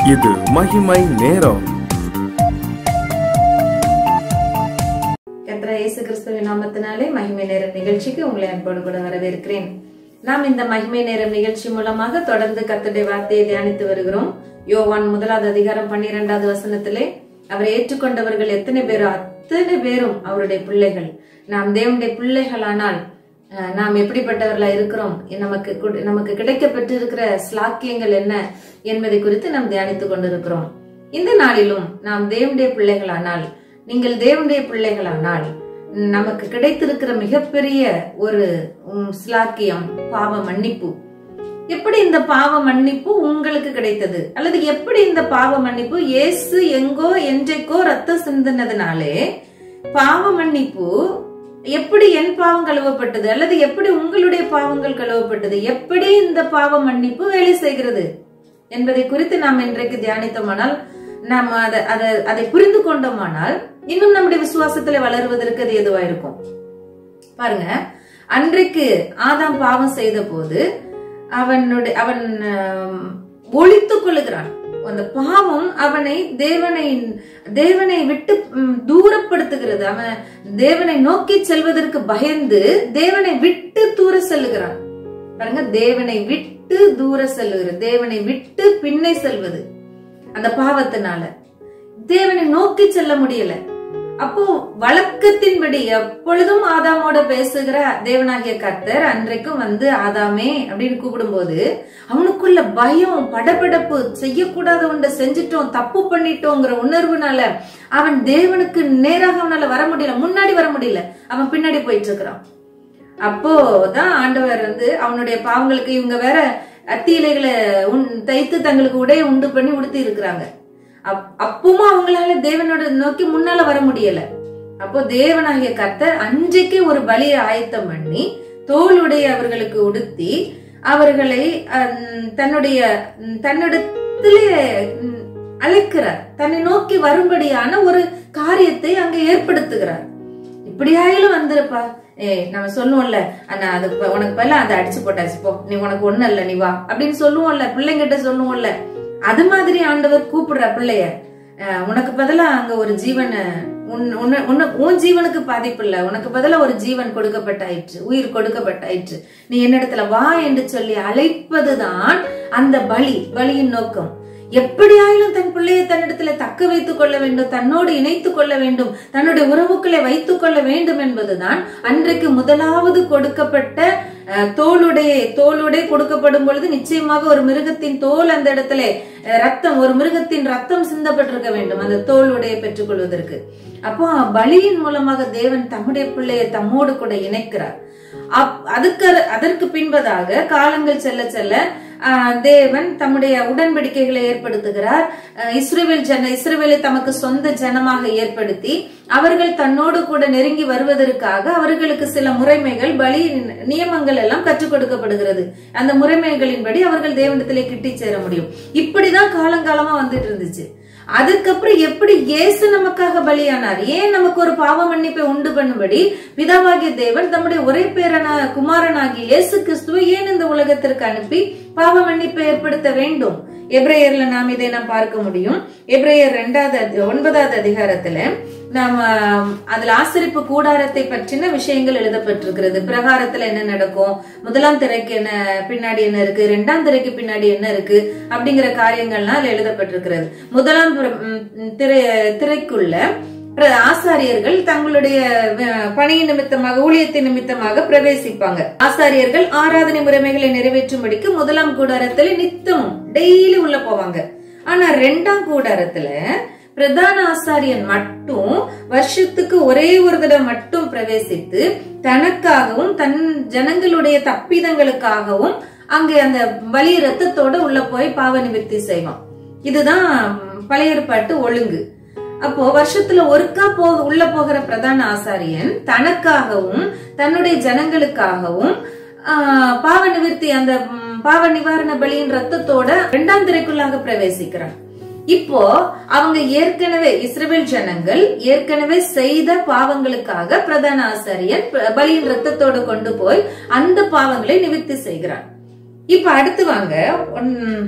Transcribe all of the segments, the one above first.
இது மகிமை நேரம் கர்த்தரா இயேசு கிறிஸ்துவின் நாமத்தினாலே மகிமை நேரம் நிகழ்ச்சிக்கு உங்களை அன்போடு கூட வரவேற்கிறேன் நாம் இந்த மகிமை நேரம் நிகழ்ச்சி மூலமாக தொடர்ந்து கர்த்தருடைய வார்த்தையை தியானித்து வருகிறோம் யோவான் முதலாவது அதிகாரம் பன்னிரெண்டாவது வசனத்திலே அவரை ஏற்றுக்கொண்டவர்கள் எத்தனை பேரோ அத்தனை பேரும் அவருடைய பிள்ளைகள் நாம் தேவனுடைய பிள்ளைகளானால் அஹ், நாம் எப்படிப்பட்டவர்களா இருக்கிறோம் நமக்கு கு- நமக்கு கிடைக்கப்பட்டிருக்கிற ஸ்லாக்கியங்கள் என்ன என்பதை குறித்து நாம் தியானித்துக் கொண்டிருக்கிறோம் இந்த நாளிலும் நாம் தேவனுடைய பிள்ளைகளானால் நீங்கள் தேவனுடைய பிள்ளைகளானால் நமக்கு கிடைத்திருக்கிற மிகப்பெரிய ஒரு உம், ஸ்லாக்கியம் பாவ மன்னிப்பு எப்படி இந்த பாவ மன்னிப்பு உங்களுக்கு கிடைத்தது அல்லது எப்படி இந்த பாவ மன்னிப்பு இயேசு எங்கோ என்றைக்கோ ரத்தம் சிந்தினதுனாலே பாவ மன்னிப்பு எப்படி என் பாவம் கழுவப்பட்டது அல்லது எப்படி உங்களுடைய பாவங்கள் கழுவப்பட்டது எப்படி இந்த பாவ மன்னிப்பு வேலை செய்கிறது என்பதை குறித்து நாம் இன்றைக்கு தியானித்தோமானால் நாம் அதை அதை அதை புரிந்து கொண்டோமானால் இன்னும் நம்முடைய விசுவாசத்துல வளருவதற்கு அது எதுவா இருக்கும் பாருங்க அன்றைக்கு ஆதாம் பாவம் செய்த போது அவனுடைய அவன் ஆம், ஒளித்துக் கொள்ளுகிறான் அந்த பாவம் அவனை தேவனை தேவனை விட்டு ம், தூரப்படுத்துகிறது அவன் தேவனை நோக்கி செல்வதற்கு பயந்து தேவனை விட்டு தூர செல்லுகிறான் பாருங்க தேவனை விட்டு தூர செல்லுகிறது தேவனை விட்டு பின்னை செல்வது அந்த பாவத்தினால தேவனை நோக்கி செல்ல முடியல அப்போ வழக்கத்தின்படி எப்பொழுதும் ஆதாமோட பேசுகிற தேவனாகிய கர்த்தர் அன்றைக்கும் வந்து ஆதாமே அப்படின்னு கூப்பிடும்போது அவனுக்குள்ள பயம் படபடப்பு செய்யக்கூடாத ஒன்றை செஞ்சிட்டோம் தப்பு பண்ணிட்டோங்கிற உணர்வுனால அவன் தேவனுக்கு நேராக அவனால வர முடியல முன்னாடி வர முடியல அவன் பின்னாடி போயிட்டு இருக்கிறான் அப்போதான் ஆண்டவர் வந்து அவனுடைய பாவங்களுக்கு இவங்க வேற அத்தி இலைகளை உன் தைத்து தங்களுக்கு உடைய உண்டு பண்ணி உடுத்தி இருக்கிறாங்க அப்- அப்பவும் அவங்களால தேவனோட நோக்கி முன்னால வர முடியல அப்போ தேவனாகிய கர்த்தர் அன்றைக்கே ஒரு பலியை ஆயத்தம் பண்ணி தோளுடைய அவர்களுக்கு உடுத்தி அவர்களை அஹ், தன்னுடைய ம், தன்னிடத்திலே ம், அழைக்கிறார் தன்னை நோக்கி வரும்படியான ஒரு காரியத்தை அங்க ஏற்படுத்துகிறார் இப்படியாயிலும் வந்திருப்பா ஏய் நம்ம சொல்லுவோம்ல அண்ணா அது ப- உனக்கு பதிலா அதை அடிச்சு போட்டாச்சு போ நீ உனக்கு ஒண்ணு இல்ல நீ வா அப்படின்னு சொல்லுவோம்ல பிள்ளைங்கிட்ட சொல்லுவோம்ல அது மாதிரி ஆண்டவர் கூப்பிடுற பிள்ளைய அஹ், உனக்கு பதிலா அங்க ஒரு ஜீவன் உன்- உன்ன- உன்ன- உன் ஜீவனுக்கு பாதிப்பு இல்ல உனக்கு பதிலா ஒரு ஜீவன் கொடுக்கப்பட்டாயிற்று உயிர் கொடுக்கப்பட்டாயிற்று நீ என்னிடத்துல வா என்று சொல்லி அழைப்பதுதான் அந்த பலி பலியின் நோக்கம் எப்படியாயிலும் தன் பிள்ளையை தன்னிடத்துல தக்க வைத்துக் கொள்ள வேண்டும் தன்னோடு இணைத்துக் கொள்ள வேண்டும் தன்னுடைய உறவுகளை வைத்துக் கொள்ள வேண்டும் என்பதுதான் அன்றைக்கு முதலாவது கொடுக்கப்பட்ட அஹ், தோலுடைய தோலுடைய கொடுக்கப்படும் பொழுது நிச்சயமாக ஒரு மிருகத்தின் தோல் அந்த இடத்துல அஹ், ரத்தம் ஒரு மிருகத்தின் ரத்தம் சிந்தப்பட்டிருக்க வேண்டும் அந்த தோலுடைய பெற்றுக்கொள்வதற்கு அப்போ பலியின் மூலமாக தேவன் தம்முடைய பிள்ளையை தம்மோடு கூட இணைக்கிறார் அப்- அதுக்கு அதற்கு பின்பதாக காலங்கள் செல்ல செல்ல ஆஹ், தேவன் தம்முடைய உடன்படிக்கைகளை ஏற்படுத்துகிறார் ஆஹ், இஸ்ரவேல் ஜன இஸ்ரவேலை தமக்கு சொந்த ஜனமாக ஏற்படுத்தி அவர்கள் தன்னோடு கூட நெருங்கி வருவதற்காக அவர்களுக்கு சில முறைமைகள் பலி நியமங்கள் எல்லாம் கற்றுக் கொடுக்கப்படுகிறது அந்த முறைமைகளின்படி அவர்கள் தேவனிடத்திலே கிட்டி சேர முடியும் இப்படிதான் காலங்காலமா வந்துட்டு இருந்துச்சு அதுக்கப்புறம் எப்படி இயேசு நமக்காக பலியானார் ஏன் நமக்கு ஒரு பாவ மன்னிப்பை உண்டு பண்ணும்படி பிதாவாகிய தேவன் தம்முடைய ஒரே பேரன குமாரனாகிய இயேசு கிறிஸ்துவை ஏன் இந்த உலகத்திற்கு அனுப்பி பாவ மன்னிப்பை ஏற்படுத்த வேண்டும் எப்ரேயர்ல நாம் இதை நாம் பார்க்க முடியும் எப்ரேயர் இரண்டாவது அதி- ஒன்பதாவது அதிகாரத்துல நாம் ஆம், அதுல ஆசரிப்பு கூடாரத்தை பற்றின விஷயங்கள் எழுதப்பட்டிருக்கிறது பிரகாரத்துல என்ன நடக்கும் முதலாம் திரைக்கு என்ன பின்னாடி என்ன இருக்கு இரண்டாம் திரைக்கு பின்னாடி என்ன இருக்கு அப்படிங்கிற காரியங்கள்லாம் அதுல எழுதப்பட்டிருக்கிறது முதலாம் புற- ம், ம், திரை திரைக்குள்ள பிர- ஆசாரியர்கள் தங்களுடைய அஹ், பணி நிமித்தமாக ஊழியத்தின் நிமித்தமாக பிரவேசிப்பாங்க ஆசாரியர்கள் ஆராதனை முறைமைகளை நிறைவேற்றும்படிக்கு முதலாம் கூடாரத்துல நித்தமும் டெய்லி உள்ள போவாங்க ஆனா ரெண்டாம் கூடாரத்துல பிரதான ஆசாரியன் மட்டும் வருஷத்துக்கு ஒரே ஒரு தடவை மட்டும் பிரவேசித்து தனக்காகவும் தன் ஜனங்களுடைய தப்பிதங்களுக்காகவும் அங்கே அந்த பலி ரத்தத்தோட உள்ள போய் பாவ நிவர்த்தி செய்வான் இதுதான் பழைய ஏற்பாட்டு ஒழுங்கு அப்போ வருஷத்துல ஒருக்கா போக உள்ள போகிற பிரதான ஆசாரியன் தனக்காகவும் தன்னுடைய ஜனங்களுக்காகவும் ஆஹ், பாவ நிவர்த்தி அந்த ம், பாவ நிவாரண பலியின் ரத்தத்தோட இரண்டாம் திரைக்குள்ளாக பிரவேசிக்கிறான் இப்போ அவங்க ஏற்கனவே இஸ்ரவேல் ஜனங்கள் ஏற்கனவே செய்த பாவங்களுக்காக பிரதான ஆசாரியன் ப- பலியின் ரத்தத்தோட கொண்டு போய் அந்த பாவங்களை நிவர்த்தி செய்கிறார் இப்ப அடுத்து வாங்க ஒன்-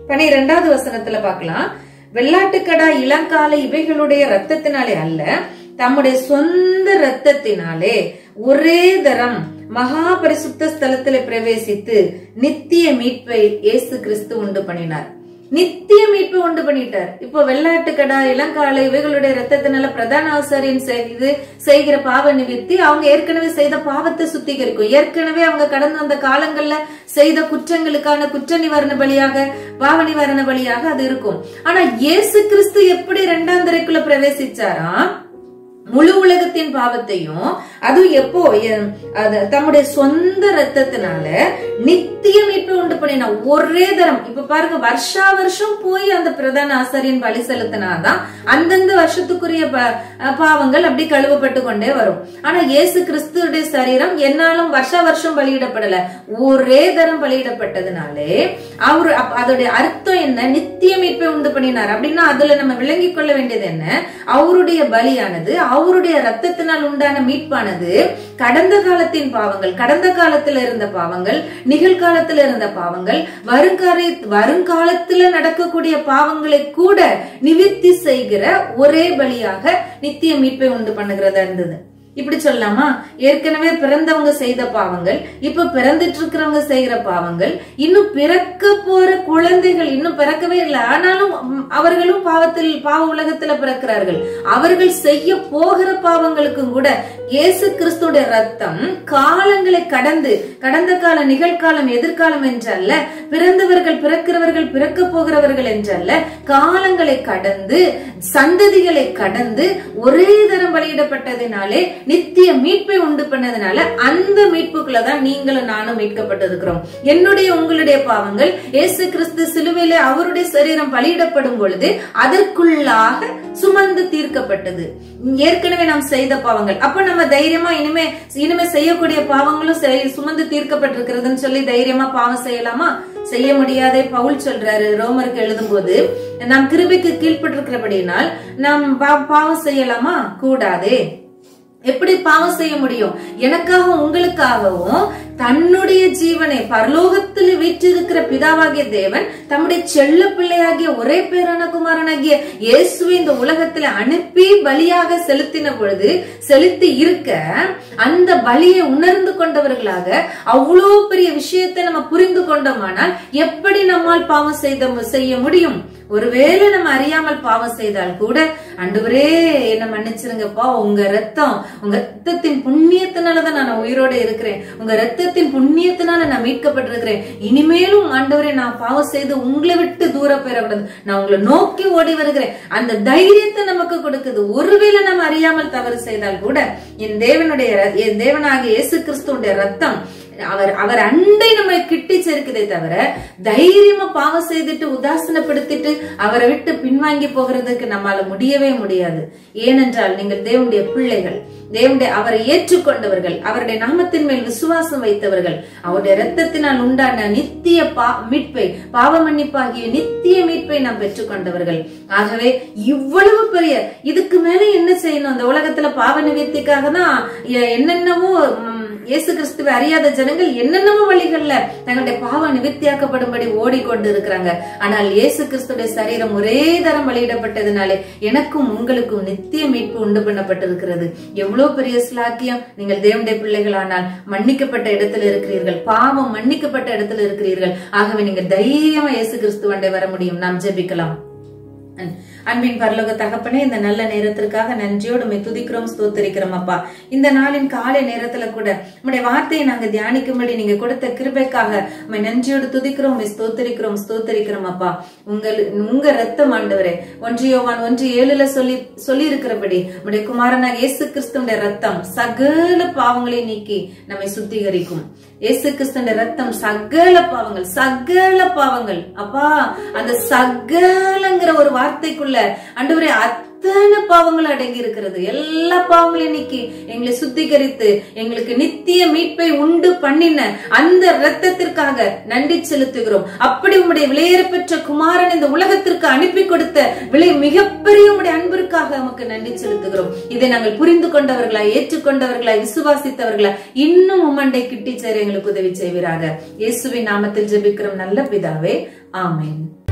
பனிரெண்டாவது வசனத்துல பார்க்கலாம் வெள்ளாட்டுக்கடா இளங்காலை இவைகளுடைய ரத்தத்தினாலே அல்ல தம்முடைய சொந்த ரத்தத்தினாலே ஒரே தரம் மகா பரிசுத்த ஸ்தலத்திலே பிரவேசித்து நித்திய மீட்பை இயேசு கிறிஸ்து உண்டு பண்ணினார் நித்திய மீட்பு உண்டு பண்ணிட்டார் இப்போ வெள்ளாட்டுக்கடா இளங்காலை இவைகளுடைய ரத்தத்தினால பிரதான ஆசாரியன் செய்து செய்கிற பாவ நிவிர்த்தி அவங்க ஏற்கனவே செய்த பாவத்தை சுத்திகரிக்கும் ஏற்கனவே அவங்க கடந்து வந்த காலங்கள்ல செய்த குற்றங்களுக்கான குற்ற நிவாரண பலியாக பாவ நிவாரண பலியாக அது இருக்கும் ஆனா இயேசு கிறிஸ்து எப்படி இரண்டாம் திரைக்குள்ள பிரவேசிச்சாராம் முழு உலகத்தின் பாவத்தையும் அதுவும் எப்போ எ- அது தம்முடைய சொந்த ரத்தத்தினால நித்திய மீட்பு உண்டு பண்ணின ஒரே தரம் இப்ப பாருங்க வருஷா வருஷம் போய் அந்த பிரதான ஆசாரியன் பலி செலுத்தினாதான் அந்தந்த வருஷத்துக்குரிய ப- பாவங்கள் அப்படி கழுவப்பட்டு கொண்டே வரும் ஆனா இயேசு கிறிஸ்துடைய சரீரம் என்னாலும் வருஷா வருஷம் பலியிடப்படல ஒரே தரம் பலியிடப்பட்டதுனாலே அவரு அப்ப அதோடைய அர்த்தம் என்ன நித்திய மீட்பை உண்டு பண்ணினார் அப்படின்னா அதுல நம்ம விளங்கிக் கொள்ள வேண்டியது என்ன அவருடைய பலியானது அவருடைய ரத்தத்தினால் உண்டான மீட்பானது கடந்த காலத்தின் பாவங்கள் கடந்த காலத்துல இருந்த பாவங்கள் நிகழ்காலத்துல இருந்த பாவங்கள் வருங்கால வருங்காலத்துல நடக்கக்கூடிய பாவங்களை கூட நிவிர்த்தி செய்கிற ஒரே பலியாக நித்திய மீட்பை உண்டு பண்ணுகிறதா இருந்தது இப்படி சொல்லலாமா ஏற்கனவே பிறந்தவங்க செய்த பாவங்கள் இப்ப பிறந்துட்டு இருக்கிறவங்க செய்கிற பாவங்கள் இன்னும் பிறக்க போற குழந்தைகள் இன்னும் பிறக்கவே இல்லை ஆனாலும் ம், அவர்களும் பாவத்தில் பாவ உலகத்துல பிறக்கிறார்கள் அவர்கள் செய்ய போகிற பாவங்களுக்கும் கூட இயேசு கிறிஸ்துடைய ரத்தம் காலங்களை கடந்து கடந்த கால நிகழ்காலம் எதிர்காலம் என்றல்ல பிறந்தவர்கள் பிறக்கிறவர்கள் பிறக்க போகிறவர்கள் என்றல்ல காலங்களை கடந்து சந்ததிகளை கடந்து ஒரே தரம் பலியிடப்பட்டதினாலே நித்திய மீட்பை உண்டு பண்ணதுனால அந்த மீட்புக்குள்ளதான் நீங்களும் நானும் மீட்கப்பட்டிருக்கிறோம் என்னுடைய உங்களுடைய பாவங்கள் இயேசு கிறிஸ்து சிலுவையிலே அவருடைய சரீரம் பலியிடப்படும் பொழுது அதற்குள்ளாக சுமந்து தீர்க்கப்பட்டது ஏற்கனவே நாம் செய்த பாவங்கள் அப்ப நம்ம தைரியமா இனிமே இனிமே செய்யக்கூடிய பாவங்களும் செய்- சுமந்து தீர்க்கப்பட்டிருக்கிறதுன்னு சொல்லி தைரியமா பாவம் செய்யலாமா செய்ய முடியாதே பவுல் சொல்றாரு ரோமருக்கு எழுதும்போது நாம் கிருபைக்கு கீழ்ப்பட்டிருக்கிறபடினால் நாம் பா- பாவம் செய்யலாமா கூடாதே எப்படி பாவம் செய்ய முடியும் எனக்காகவும் உங்களுக்காகவும் தன்னுடைய ஜீவனை பரலோகத்தில் வீற்றிருக்கிற பிதாவாகிய தேவன் தம்முடைய செல்ல பிள்ளையாகிய ஒரே பேரான குமாரனாகிய இயேசுவை இந்த உலகத்துல அனுப்பி பலியாக செலுத்தின பொழுது செலுத்தி இருக்க அந்த பலியை உணர்ந்து கொண்டவர்களாக அவ்வளோ பெரிய விஷயத்தை நம்ம புரிந்து கொண்டோமானால் எப்படி நம்மால் பாவம் செய்த செய்ய முடியும் ஒருவேளை நம்ம அறியாமல் பாவம் செய்தால் கூட ஆண்டவரே என்ன மன்னிச்சிருங்கப்பா உங்க ரத்தம் உங்க ரத்தத்தின் புண்ணியத்தினாலதான் நான் உயிரோட இருக்கிறேன் உங்க ரத்தத்தின் புண்ணியத்தினால நான் மீட்கப்பட்டிருக்கிறேன் இனிமேலும் ஆண்டவரே நான் பாவம் செய்து உங்களை விட்டு தூர பெறக்கூடாது நான் உங்களை நோக்கி ஓடி வருகிறேன் அந்த தைரியத்தை நமக்கு கொடுக்குது ஒருவேளை நம்ம அறியாமல் தவறு செய்தால் கூட என் தேவனுடைய ர- என் தேவனாகிய இயேசு கிறிஸ்துவுடைய ரத்தம் அவர் அவர் அண்டை நம்மை கிட்டி சேர்க்குதே தவிர தைரியமா பாவம் செய்துட்டு உதாசீனப்படுத்திட்டு அவரை விட்டு பின்வாங்கி போகிறதுக்கு நம்மால முடியவே முடியாது ஏனென்றால் நீங்கள் தேவனுடைய பிள்ளைகள் தேவனுடைய அவரை ஏற்றுக்கொண்டவர்கள் அவருடைய நாமத்தின் மேல் விசுவாசம் வைத்தவர்கள் அவருடைய ரத்தத்தினால் உண்டான நித்திய பா மீட்பை பாவ மன்னிப்பாகிய நித்திய மீட்பை நாம் பெற்றுக்கொண்டவர்கள் ஆகவே இவ்வளவு பெரிய இதுக்கு மேல என்ன செய்யணும் அந்த உலகத்துல பாவ நிவர்த்திக்காக தான் எ- என்னென்னவோ ம், இயேசு கிறிஸ்துவை அறியாத ஜனங்கள் என்னென்னமோ வழிகள்ல தங்களுடைய பாவம் நிவர்த்தியாக்கப்படும்படி ஓடிக்கொண்டு இருக்கிறாங்க ஆனால் இயேசு கிறிஸ்துடைய சரீரம் ஒரே தரம் பலியிடப்பட்டதுனாலே எனக்கும் உங்களுக்கும் நித்திய மீட்பு உண்டு பண்ணப்பட்டிருக்கிறது எவ்வளவு பெரிய ஸ்லாக்கியம் நீங்கள் தேவனுடைய பிள்ளைகளானால் மன்னிக்கப்பட்ட இடத்துல இருக்கிறீர்கள் பாவம் மன்னிக்கப்பட்ட இடத்துல இருக்கிறீர்கள் ஆகவே நீங்கள் தைரியமா இயேசு கிறிஸ்துவண்டை வர முடியும் நாம் ஜெபிக்கலாம் அன்- அன்பின் பரலோக தகப்பனே இந்த நல்ல நேரத்திற்காக நன்றியோடு உம்மை துதிக்கிறோம் ஸ்தோத்தரிக்கிறோம் அப்பா இந்த நாளின் காலை நேரத்துல கூட உம்முடைய வார்த்தையை நாங்க தியானிக்கும்படி நீங்க கொடுத்த கிருபைக்காக உம்மை நன்றியோடு துதிக்கிறோம் உம்மை ஸ்தோத்தரிக்கிறோம் ஸ்தோத்தரிக்கிறோம் அப்பா உங்கள் உங்க ரத்தம் ஆண்டவரே ஒன்று யோவான் ஒன்று ஏழுல சொல்லி சொல்லி இருக்கிறபடி உம்முடைய குமாரனாக இயேசு கிறிஸ்துடைய ரத்தம் சகல பாவங்களை நீக்கி நம்மை சுத்திகரிக்கும் இயேசு கிறிஸ்துடைய ரத்தம் சகல பாவங்கள் சகல பாவங்கள் அப்பா அந்த சகலங்கிற ஒரு வார்த்தைக்குள்ள ஆண்டவரே அத்தனை பாவங்கள் அடங்கி இருக்கிறது எல்லா பாவங்களையும் நீக்கி எங்களை சுத்திகரித்து எங்களுக்கு நித்திய மீட்பை உண்டு பண்ணின அந்த ரத்தத்திற்காக நன்றி செலுத்துகிறோம் அப்படி உம்முடைய விலையேற பெற்ற குமாரன் இந்த உலகத்திற்கு அனுப்பி கொடுத்த விலை மிகப்பெரிய உம்முடைய அன்பிற்காக நமக்கு நன்றி செலுத்துகிறோம் இதை நாங்கள் புரிந்து கொண்டவர்களாய் ஏற்றுக்கொண்டவர்களாய் விசுவாசித்தவர்களாய் இன்னும் உம்மண்டை கிட்டி சேர எங்களுக்கு உதவி செய்வீராக இயேசுவின் நாமத்தில் ஜெபிக்கிறோம் நல்ல பிதாவே ஆமென்